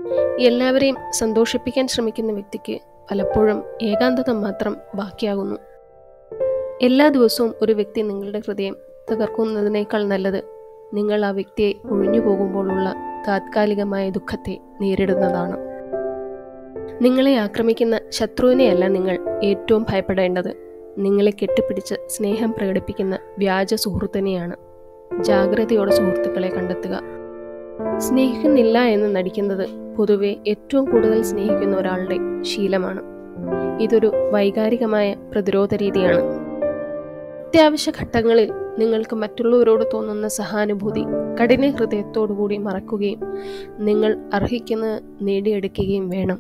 എല്ലാവരെയും സന്തോഷിപ്പിക്കാൻ ശ്രമിക്കുന്ന വ്യക്തിക്ക് പലപ്പോഴും ഏകാന്തത മാത്രം ബാക്കിയാകുന്നു എല്ലാ ദിവസവും ഒരു വ്യക്തി നിങ്ങളുടെ ഹൃദയം തകർക്കുന്നതിനേക്കാൾ നല്ലത് നിങ്ങൾ ആ വ്യക്തിയെ ഒഴിഞ്ഞു പോകുമ്പോഴുള്ള താത്കാലികമായ ദുഃഖത്തെ നേരിടുന്നതാണ് നിങ്ങളെ ആക്രമിക്കുന്ന ശത്രുവിനെയല്ല നിങ്ങൾ ഏറ്റവും ഭയപ്പെടേണ്ടത് നിങ്ങളെ കെട്ടിപ്പിടിച്ച് സ്നേഹം പ്രകടിപ്പിക്കുന്ന വ്യാജ സുഹൃത്തിനെയാണ് ജാഗ്രതയോടെ സുഹൃത്തുക്കളെ കണ്ടെത്തുക സ്നേഹിക്കുന്നില്ല എന്ന് നടിക്കുന്നത് പൊതുവെ ഏറ്റവും കൂടുതൽ സ്നേഹിക്കുന്ന ഒരാളുടെ ശീലമാണ് ഇതൊരു വൈകാരികമായ പ്രതിരോധ രീതിയാണ് അത്യാവശ്യ ഘട്ടങ്ങളിൽ നിങ്ങൾക്ക് മറ്റുള്ളവരോട് തോന്നുന്ന സഹാനുഭൂതി കഠിന ഹൃദയത്തോടുകൂടി മറക്കുകയും നിങ്ങൾ അർഹിക്കുന്നത് നേടിയെടുക്കുകയും വേണം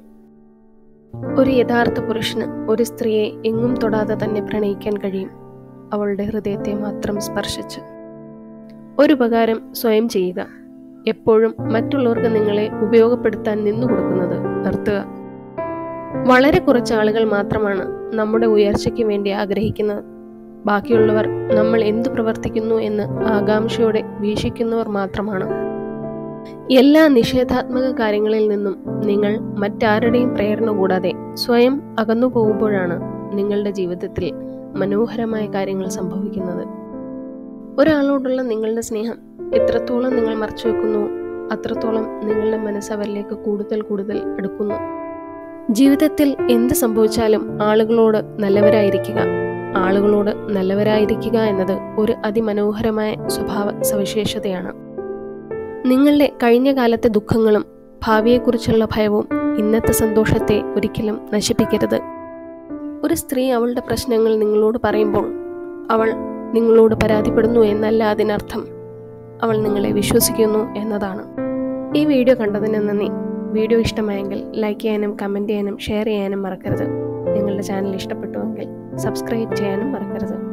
ഒരു യഥാർത്ഥ പുരുഷന് ഒരു സ്ത്രീയെ എങ്ങും തൊടാതെ തന്നെ പ്രണയിക്കാൻ കഴിയും അവളുടെ ഹൃദയത്തെ മാത്രം സ്പർശിച്ച് ഒരു ഉപകാരം സ്വയം ചെയ്യുക എപ്പോഴും മറ്റുള്ളവർക്ക് നിങ്ങളെ ഉപയോഗപ്പെടുത്താൻ നിന്നു കൊടുക്കുന്നത് നിർത്തുക വളരെ കുറച്ച് ആളുകൾ മാത്രമാണ് നമ്മുടെ ഉയർച്ചയ്ക്ക് വേണ്ടി ആഗ്രഹിക്കുന്നത് ബാക്കിയുള്ളവർ നമ്മൾ എന്തു പ്രവർത്തിക്കുന്നു എന്ന് ആകാംക്ഷയോടെ വീക്ഷിക്കുന്നവർ മാത്രമാണ് എല്ലാ നിഷേധാത്മക കാര്യങ്ങളിൽ നിന്നും നിങ്ങൾ മറ്റാരുടെയും പ്രേരണ കൂടാതെ സ്വയം അകന്നു പോകുമ്പോഴാണ് നിങ്ങളുടെ ജീവിതത്തിൽ മനോഹരമായ കാര്യങ്ങൾ സംഭവിക്കുന്നത് ഒരാളോടുള്ള നിങ്ങളുടെ സ്നേഹം എത്രത്തോളം നിങ്ങൾ മറച്ചു വെക്കുന്നു അത്രത്തോളം നിങ്ങളുടെ മനസ്സ് അവരിലേക്ക് കൂടുതൽ കൂടുതൽ അടുക്കുന്നു ജീവിതത്തിൽ എന്ത് സംഭവിച്ചാലും ആളുകളോട് നല്ലവരായിരിക്കുക ആളുകളോട് നല്ലവരായിരിക്കുക എന്നത് ഒരു അതിമനോഹരമായ സ്വഭാവ സവിശേഷതയാണ് നിങ്ങളുടെ കഴിഞ്ഞ കാലത്തെ ദുഃഖങ്ങളും ഭാവിയെക്കുറിച്ചുള്ള ഭയവും ഇന്നത്തെ സന്തോഷത്തെ ഒരിക്കലും നശിപ്പിക്കരുത് ഒരു സ്ത്രീ അവളുടെ പ്രശ്നങ്ങൾ നിങ്ങളോട് പറയുമ്പോൾ അവൾ നിങ്ങളോട് പരാതിപ്പെടുന്നു എന്നല്ല അതിനർത്ഥം അവൾ നിങ്ങളെ വിശ്വസിക്കുന്നു എന്നതാണ് ഈ വീഡിയോ കണ്ടതിന് നന്ദി വീഡിയോ ഇഷ്ടമായെങ്കിൽ ലൈക്ക് ചെയ്യാനും കമൻറ്റ് ചെയ്യാനും ഷെയർ ചെയ്യാനും മറക്കരുത് നിങ്ങളുടെ ചാനൽ ഇഷ്ടപ്പെട്ടുവെങ്കിൽ സബ്സ്ക്രൈബ് ചെയ്യാനും മറക്കരുത്